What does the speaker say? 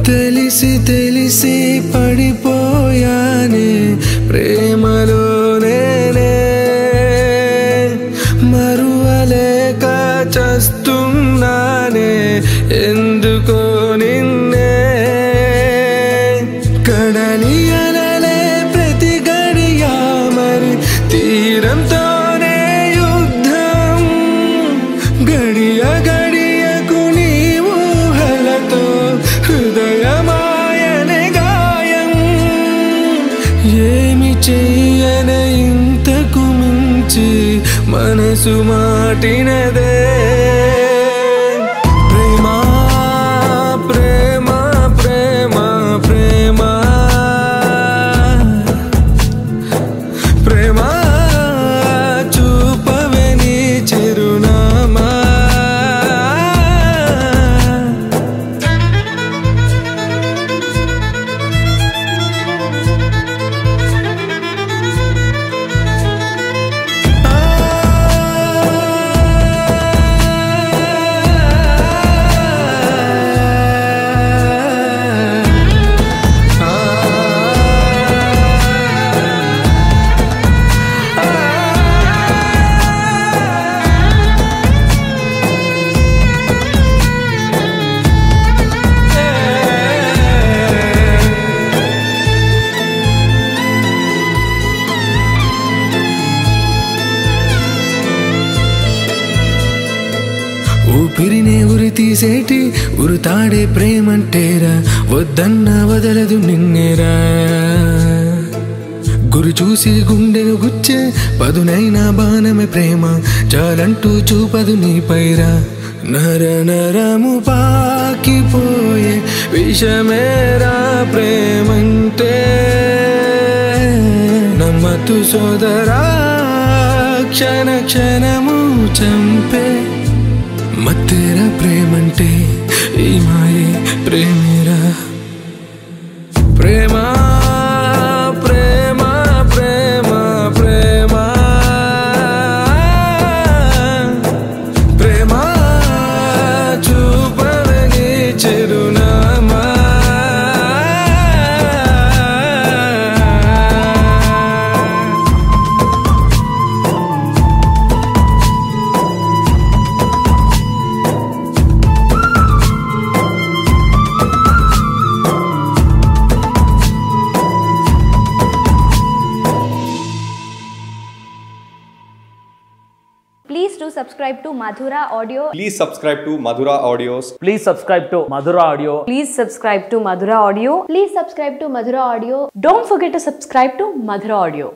తెలిసి తెలిసి పడిపోయానే ప్రేమలో నేనే మరువలేక చస్తున్నానే ఎందుకో నిన్నే కడలి అలలే ప్రతి గడియా మరి తీరంతోనే యుద్ధం గడియ గడియకు నీ ఊహలతో హృదయమాయనే గాయం ఏమి చెయ్యన ఇంతకు మించి మనసు మాటినదే ప్రేమ ప్రేమ ప్రేమ ప్రేమ ప్రేమ చూపవే నీ చిరునామా ఊపిరినే ఉరి తీసేటి ఉరుతాడే ప్రేమంటేరా వద్దన్న వదలదు నిన్నేరా గురి చూసి గుండెను గుచ్చే పదునైన బాణమే ప్రేమ చాలంటూ చూపదు నీపైరా నర నరము పాకిపోయే విషమేరా ప్రేమంటే నమ్మతు సోదరా క్షణ క్షణము చంపే మత్తేరా ప్రేమంటే ఈ మాయే ప్రేమేరా ప్రేమ ప్రేమ ప్రేమ ప్రేమ ప్రేమ చూపవని చిరునామా Please do subscribe to Madhura Audio. Please subscribe to Madhura Audios. Please subscribe to Madhura Audio. Please subscribe to Madhura Audio. Please subscribe to Madhura Audio. Don't forget to subscribe to Madhura Audio.